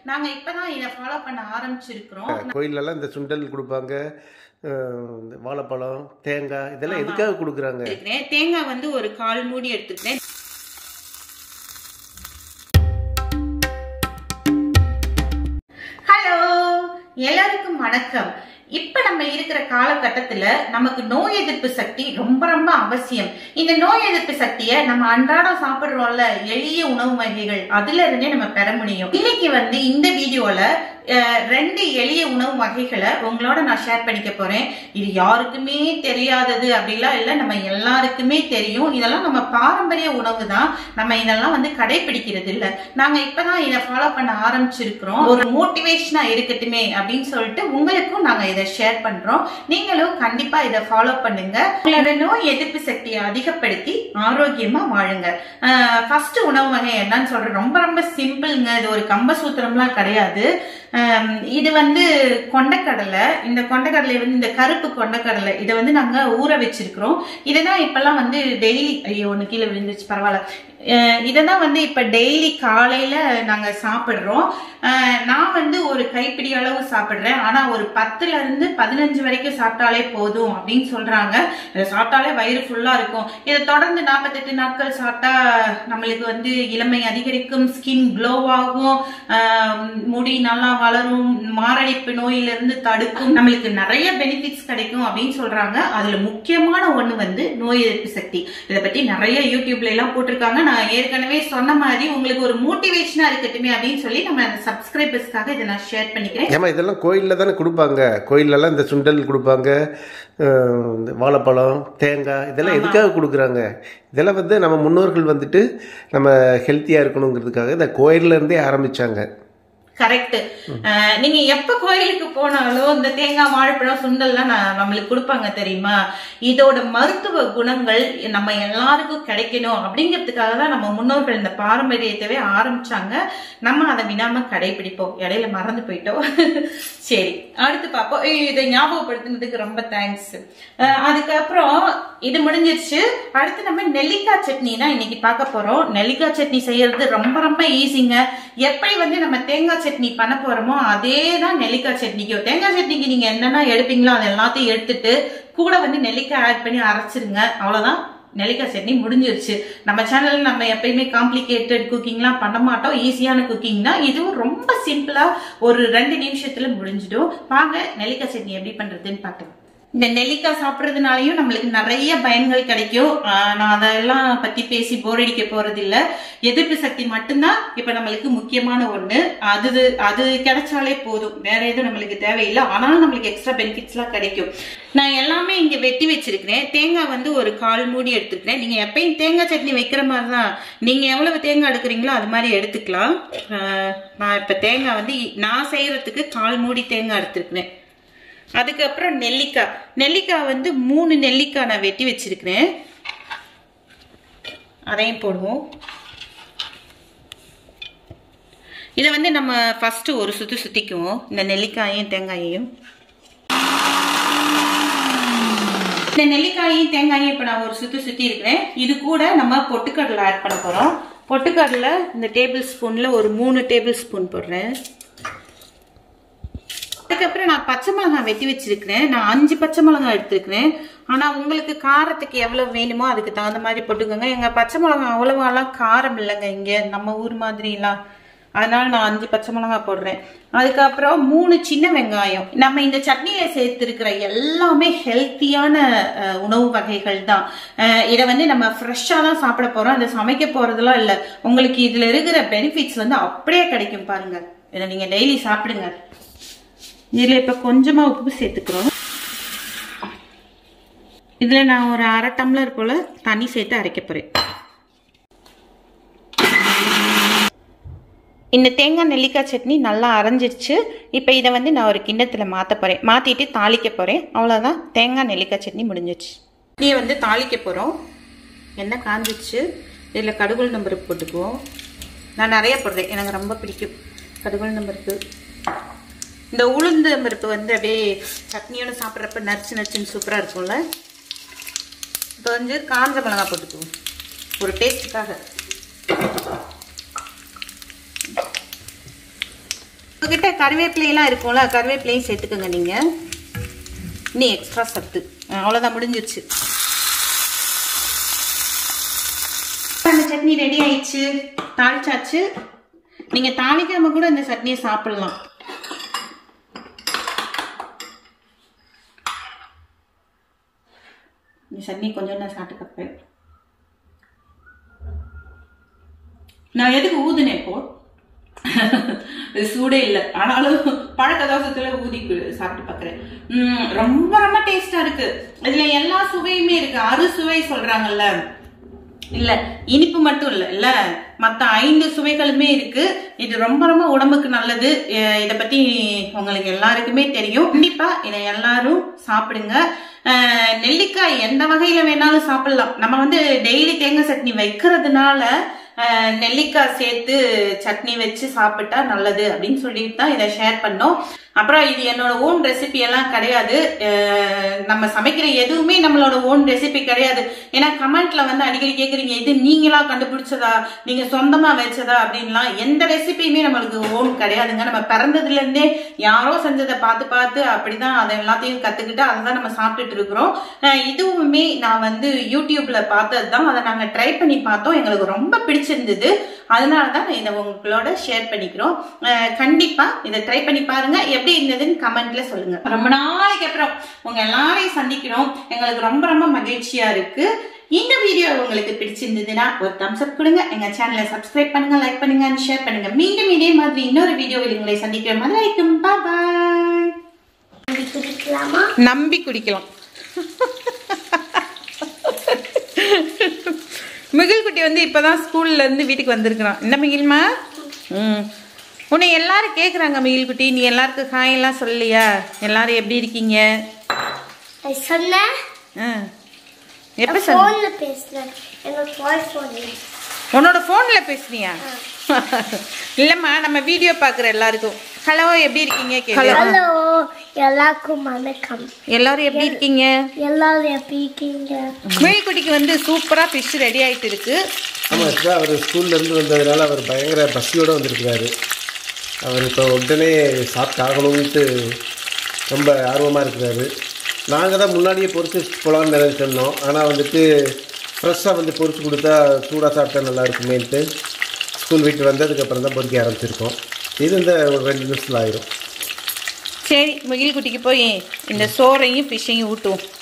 நாங்க இப்பதான் இதை ஃபாலோ பண்ண ஆரம்பிச்சிருக்கிறோம் கோயிலெல்லாம் இந்த சுண்டல் கொடுப்பாங்க அஹ் இந்த வாழைப்பழம் தேங்காய் இதெல்லாம் எதுக்காக கொடுக்குறாங்க எடுத்துக்கிறேன் தேங்காய் வந்து ஒரு கால் மூடி எடுத்துக்கிறேன் ஹலோ எல்லாருக்கும் வணக்கம் இப்ப நம்ம இருக்கிற காலகட்டத்துல நமக்கு நோய் எதிர்ப்பு சக்தி ரொம்ப ரொம்ப அவசியம் இந்த நோய் எதிர்ப்பு சக்தியை நம்ம அன்றாடம் சாப்பிடுறோம்ல எளிய உணவு வகைகள் அதுல இருந்தே நம்ம பெற முடியும் இன்னைக்கு வந்து இந்த வீடியோல அஹ், ரெண்டு எளிய உணவு வகைகளை உங்களோட நான் ஷேர் பண்ணிக்க போறேன் இது யாருக்குமே தெரியாதது அப்படிலாம் இல்ல நம்ம எல்லாருக்குமே தெரியும் இதெல்லாம் நம்ம பாரம்பரிய உணவு தான் நம்ம இதெல்லாம் வந்து கடைபிடிக்கிறது இல்ல நாங்க இப்பதான் இதை ஃபாலோ பண்ண ஆரம்பிச்சிருக்கிறோம் ஒரு மோட்டிவேஷனா இருக்கட்டுமே அப்படின்னு சொல்லிட்டு உங்களுக்கும் நாங்க இதை ஷேர் பண்றோம் நீங்களும் கண்டிப்பா இதை ஃபாலோ பண்ணுங்க உங்களோட நோய் எதிர்ப்பு சக்தியை அதிகப்படுத்தி ஆரோக்கியமா வாழுங்க ஃபர்ஸ்ட் உணவு வகை என்னன்னு சொல்றேன் ரொம்ப ரொம்ப சிம்பிள்ங்க இது ஒரு கம்பசூத்திரம்லாம் கிடையாது ஆம், இது வந்து கொண்டக்கடலை இந்த கொண்டக்கடலை வந்து இந்த கருப்பு கொண்டக்கடலை இதை வந்து நாங்க ஊற வச்சிருக்கிறோம் இதுதான் இப்பெல்லாம் வந்து டெய்லி ஐயோ ஒன்று கீழே விழுந்துச்சு பரவாயில்ல அஹ் இததான் வந்து இப்ப டெய்லி காலையில நாங்க சாப்பிடுறோம் அஹ் நான் வந்து ஒரு கைப்பிடி அளவு சாப்பிடுறேன் ஆனா ஒரு பத்துல இருந்து பதினஞ்சு வரைக்கும் சாப்பிட்டாலே போதும் அப்படின்னு சொல்றாங்க இதை சாப்பிட்டாலே வயிறு ஃபுல்லா இருக்கும் இதை தொடர்ந்து நாற்பத்தெட்டு நாட்கள் சாப்பிட்டா நம்மளுக்கு வந்து இளமை அதிகரிக்கும் ஸ்கின் க்ளோ ஆகும் ஆஹ் முடி நல்லா வளரும் மாரடைப்பு நோயிலிருந்து தடுக்கும் நம்மளுக்கு நிறைய பெனிஃபிட்ஸ் கிடைக்கும் அப்படின்னு சொல்றாங்க அதுல முக்கியமான ஒண்ணு வந்து நோய் எதிர்ப்பு சக்தி இதை பத்தி நிறைய யூடியூப்ல எல்லாம் போட்டிருக்காங்க நான் ஏற்கனவே சொன்ன மாதிரி உங்களுக்கு ஒரு மோட்டிவேஷனா இருக்கட்டுமே அப்படின்னு சொல்லி நம்ம சப்ஸ்கிரைபர்ஸ்க்காக இதை நான் ஷேர் பண்ணிக்கிறேன் ஏமா இதெல்லாம் கோயிலில் தானே கொடுப்பாங்க கோயிலெல்லாம் இந்த சுண்டல் கொடுப்பாங்க அஹ் இந்த வாழைப்பழம் தேங்காய் இதெல்லாம் எதுக்காக கொடுக்குறாங்க இதெல்லாம் வந்து நம்ம முன்னோர்கள் வந்துட்டு நம்ம ஹெல்த்தியாக இருக்கணுங்கிறதுக்காக இந்த கோயில்ல இருந்தே ஆரம்பிச்சாங்க கரெக்ட் நீங்க எப்ப கோயிலுக்கு போனாலும் இந்த தேங்காய் வாழைப்பழம் சுண்டல்லாம் நான் நம்மளுக்கு கொடுப்பாங்க தெரியுமா இதோட மருத்துவ குணங்கள் நம்ம எல்லாருக்கும் கிடைக்கணும் அப்படிங்கிறதுக்காக தான் நம்ம முன்னோர்கள் இந்த பாரம்பரியத்தவே ஆரம்பிச்சாங்க நம்ம அதை விடாம கடைபிடிப்போம் இடையில மறந்து போயிட்டோம் சரி அடுத்து பார்ப்போம் ஏய், இதை ஞாபகப்படுத்தினதுக்கு ரொம்ப தேங்க்ஸ் அதுக்கப்புறம் இது முடிஞ்சிருச்சு அடுத்து நம்ம நெல்லிக்காய் சட்னி தான் இன்னைக்கு பார்க்க போறோம் நெல்லிக்காய் சட்னி செய்யறது ரொம்ப ரொம்ப ஈஸிங்க எப்படி வந்து நம்ம தேங்காய் சட்னி பண்ண போறோமோ அதே தான் நெல்லிக்காய் சட்னிக்கும் தேங்காய் சட்னிக்கு நீங்க என்னென்ன எடுப்பீங்களோ அது எல்லாத்தையும் எடுத்துட்டு கூட வந்து நெல்லிக்காய் ஆட் பண்ணி அரைச்சிருங்க அவ்வளவுதான் நெல்லிக்காய் சட்னி முடிஞ்சிருச்சு நம்ம சேனல்ல நம்ம எப்பயுமே காம்ப்ளிகேட்டட் குக்கிங்லாம் பண்ண மாட்டோம் ஈஸியான குக்கிங் தான் இதுவும் ரொம்ப சிம்பிளா ஒரு ரெண்டு நிமிஷத்துல முடிஞ்சிடும் வாங்க நெல்லிக்காய் சட்னி எப்படி பண்றதுன்னு பார்க்கலாம் இந்த நெல்லிக்காய் சாப்பிட்றதுனாலயும் நம்மளுக்கு நிறைய பயன்கள் கிடைக்கும் ஆஹ் நான் அதெல்லாம் பத்தி பேசி போர் அடிக்க போறது இல்ல எதிர்ப்பு சக்தி மட்டும்தான் இப்ப நம்மளுக்கு முக்கியமான ஒண்ணு அது அது கிடைச்சாலே போதும் வேற எதுவும் நம்மளுக்கு தேவையில்லை ஆனாலும் நம்மளுக்கு எக்ஸ்ட்ரா பெனிஃபிட்ஸ் எல்லாம் கிடைக்கும் நான் எல்லாமே இங்க வெட்டி வச்சிருக்கிறேன் தேங்காய் வந்து ஒரு கால் மூடி எடுத்துக்கிறேன் நீங்க எப்பயும் தேங்காய் சட்னி வைக்கிற மாதிரி தான் நீங்க எவ்வளவு தேங்காய் எடுக்கிறீங்களோ அது மாதிரி எடுத்துக்கலாம் ஆஹ் நான் இப்ப தேங்காய் வந்து நான் செய்யறதுக்கு கால் மூடி தேங்காய் எடுத்துருக்கிறேன் அதுக்கப்புறம் நெல்லிக்காய் நெல்லிக்காய் வந்து மூணு நெல்லிக்காய் நான் வெட்டி வச்சிருக்கிறேன் அதையும் போடுவோம் இதை வந்து நம்ம ஃபர்ஸ்ட் ஒரு சுத்தி சுத்திக்குவோம் இந்த நெல்லிக்காயையும் தேங்காயையும் இந்த நெல்லிக்காயையும் தேங்காயையும் இப்போ நான் ஒரு சுத்தி சுத்தி இருக்கிறேன் இது கூட நம்ம பொட்டுக்கடலை ஆட் பண்ண போறோம் பொட்டுக்கடலை இந்த டேபிள் ஸ்பூன்ல ஒரு மூணு டேபிள் ஸ்பூன் போடுறேன் அதுக்கப்புறம் நான் பச்சை மிளகாய் வெட்டி வச்சிருக்கிறேன் நான் அஞ்சு பச்சை மிளகாய் எடுத்துருக்கிறேன் ஆனா உங்களுக்கு காரத்துக்கு எவ்வளவு வேணுமோ அதுக்கு தகுந்த மாதிரி போட்டுக்கோங்க எங்க பச்சை மிளகாய் அவ்வளவாலாம் காரம் இல்லைங்க இங்க நம்ம ஊர் மாதிரி எல்லாம் அதனால நான் அஞ்சு பச்சை மிளகாய் போடுறேன் அதுக்கப்புறம் மூணு சின்ன வெங்காயம் நம்ம இந்த சட்னியில சேர்த்திருக்கிற எல்லாமே ஹெல்த்தியான அஹ், உணவு வகைகள் தான் அஹ், இதை வந்து நம்ம ஃப்ரெஷ்ஷாக தான் சாப்பிட போறோம் அதை சமைக்க போறதெல்லாம் இல்லை உங்களுக்கு இதுல இருக்கிற பெனிஃபிட்ஸ் வந்து அப்படியே கிடைக்கும் பாருங்க இதை நீங்க டெய்லி சாப்பிடுங்க இதில் இப்போ கொஞ்சமாக உப்பு சேர்த்துக்கிறோம் இதில் நான் ஒரு அரை டம்ளர் போல் தண்ணி சேர்த்து அரைக்க போகிறேன் இந்த தேங்காய் நெல்லிக்காய் சட்னி நல்லா அரைஞ்சிருச்சு இப்போ இதை வந்து நான் ஒரு கிண்ணத்தில் மாற்ற போகிறேன் மாற்றிட்டு தாளிக்க போகிறேன் அவ்வளோதான் தேங்காய் நெல்லிக்காய் சட்னி முடிஞ்சிருச்சு இட்லியை வந்து தாளிக்க போகிறோம் எண்ணெய் காஞ்சிச்சு இதில் கடுகுள் நம்பருக்கு போட்டுக்குவோம் நான் நிறைய போடுறேன் எனக்கு ரொம்ப பிடிக்கும் கடுகுள் நம்பருக்கு இந்த உளுந்து பருப்பு வந்து அப்படியே சட்னியோட சாப்பிட்றப்ப நரிச்சு நரிச்சுன்னு சூப்பராக இருக்கும்ல இப்போ வந்து காஞ்ச மிளகாய் போட்டுக்குவோம் ஒரு டேஸ்ட்டுக்காக உங்ககிட்ட கருவேப்பிலையெல்லாம் இருக்கும்ல கருவேப்பிலையும் சேர்த்துக்கோங்க நீங்க இன்னும் எக்ஸ்ட்ரா சத்து அஹ் அவ்வளவுதான் முடிஞ்சிருச்சு அந்த சட்னி ரெடி ஆயிடுச்சு தாளிச்சாச்சு நீங்க தாளிக்காம கூட இந்த சட்னியை சாப்பிடலாம் இந்த சட்னி கொஞ்சம் நான் சாப்பிட்டு பார்ப்பேன் நான் எதுக்கு ஊதுனேன் இப்போ இது சூடே இல்லை ஆனாலும் பழக்கதாசத்துல ஊதி கு- சாப்பிட்டு பார்க்கறேன் உம் ரொம்ப ரொம்ப டேஸ்டா இருக்கு இதுல எல்லா சுவையுமே இருக்கு அறுசுவை சொல்றாங்கல்ல இல்ல இனிப்பு மட்டும் இல்ல இல்ல மத்த ஐந்து சுவைகளுமே இருக்கு இது ரொம்ப ரொம்ப உடம்புக்கு நல்லது அஹ் இத பத்தி உங்களுக்கு எல்லாருக்குமே தெரியும் கண்டிப்பா இதை எல்லாரும் சாப்பிடுங்க அஹ் நெல்லிக்காய் எந்த வகையில வேணாலும் சாப்பிடலாம் நம்ம வந்து டெய்லி தேங்காய் சட்னி வைக்கிறதுனால அஹ் நெல்லிக்காய் சேர்த்து சட்னி வச்சு சாப்பிட்டா நல்லது அப்படின்னு சொல்லிட்டு தான் இதை ஷேர் பண்ணோம் அப்புறம் இது என்னோட ஓன் ரெசிபி எல்லாம் கிடையாது அஹ் நம்ம சமைக்கிற எதுவுமே நம்மளோட ஓன் ரெசிபி கிடையாது ஏன்னா கமெண்ட்ல வந்து அடிக்கடி கேக்குறீங்க இது நீங்களா கண்டுபிடிச்சதா நீங்க சொந்தமா வச்சதா அப்படின்லாம் எந்த ரெசிபியுமே நம்மளுக்கு ஓன் கிடையாதுங்க நம்ம பிறந்ததுல இருந்தே யாரோ செஞ்சதை பார்த்து பார்த்து அப்படிதான் அதை எல்லாத்தையும் கத்துக்கிட்டு அதை தான் நம்ம சாப்பிட்டுட்டு இருக்கிறோம் அஹ் இதுவுமே நான் வந்து யூடியூப்ல பார்த்தது தான் அதை நாங்க ட்ரை பண்ணி பார்த்தோம் எங்களுக்கு ரொம்ப பிடிச்சிருந்தது அதனால தான் இதை உங்களோட ஷேர் பண்ணிக்கிறோம் அஹ் கண்டிப்பா இதை ட்ரை பண்ணி பாருங்க எப்படி இருந்ததுன்னு கமெண்ட்ல சொல்லுங்க ரொம்ப நாளைக்கு அப்புறம் உங்க எல்லாரையும் சந்திக்கிறோம் எங்களுக்கு ரொம்ப ரொம்ப மகிழ்ச்சியா இருக்கு இந்த வீடியோ உங்களுக்கு பிடிச்சிருந்ததுன்னா ஒரு தம்ஸ் அப் கொடுங்க எங்க சேனலை சப்ஸ்கிரைப் பண்ணுங்க லைக் பண்ணுங்க ஷேர் பண்ணுங்க மீண்டும் இதே மாதிரி இன்னொரு வீடியோவில் உங்களை சந்திக்கிற மாதிரி வரைக்கும் பாய் இப்படி குடிக்கலாமா நம்பி குடிக்கலாம் மிகில் குட்டி வந்து இப்பதான் ஸ்கூல்ல இருந்து வீட்டுக்கு வந்திருக்கிறான் என்ன மிகில்மா ம் உன்னை எல்லாரும் கேக்குறாங்க மிகில் குட்டி நீ எல்லாருக்கும் ஹாய் எல்லாம் சொல்லலையா எல்லாரும் எப்படி இருக்கீங்க அது சொன்னேன் ஆ. எப்ப சொன்ன ஃபோன்ல பேசுனேன் என்னோட பாய் ஃபோன்ல உன்னோட போன்ல பேசுனியா இல்லம்மா நம்ம வீடியோ பாக்குற எல்லாருக்கும் ஹலோ எப்படி இருக்கீங்க கேளு ஹலோ எல்லாருக்கும் வணக்கம் எல்லாரும் எப்படி இருக்கீங்க எல்லாரும் எப்படி இருக்கீங்க மிகில் குட்டிக்கு வந்து சூப்பரா ஃபிஷ் ரெடி ஆயிட்டு இருக்கு ஆமாம் இப்போ அவர் ஸ்கூல்லேருந்து வந்ததுனால அவர் பயங்கர பசியோடு வந்திருக்கிறாரு அவர் இப்போ உடனே சாப்பிட்டாகணும்ட்டு ரொம்ப ஆர்வமாக இருக்கிறாரு நாங்கள் தான் முன்னாடியே பொரிச்சு போகலான்னு நினைச்சிருந்தோம் ஆனால் வந்துட்டு ஃப்ரெஷ்ஷாக வந்து பொரிச்சு கொடுத்தா சூடாக சாப்பிட்டா நல்லா இருக்குமேன்ட்டு ஸ்கூல் விட்டு வந்ததுக்கப்புறம் தான் பொரிக்க ஆரம்பிச்சிருக்கோம் இது இந்த ஒரு ரெண்டு நிமிஷத்தில் ஆயிரும் சரி முகில் குட்டிக்கு போய் இந்த சோறையும் ஃபிஷ்ஷையும் ஊட்டுவோம்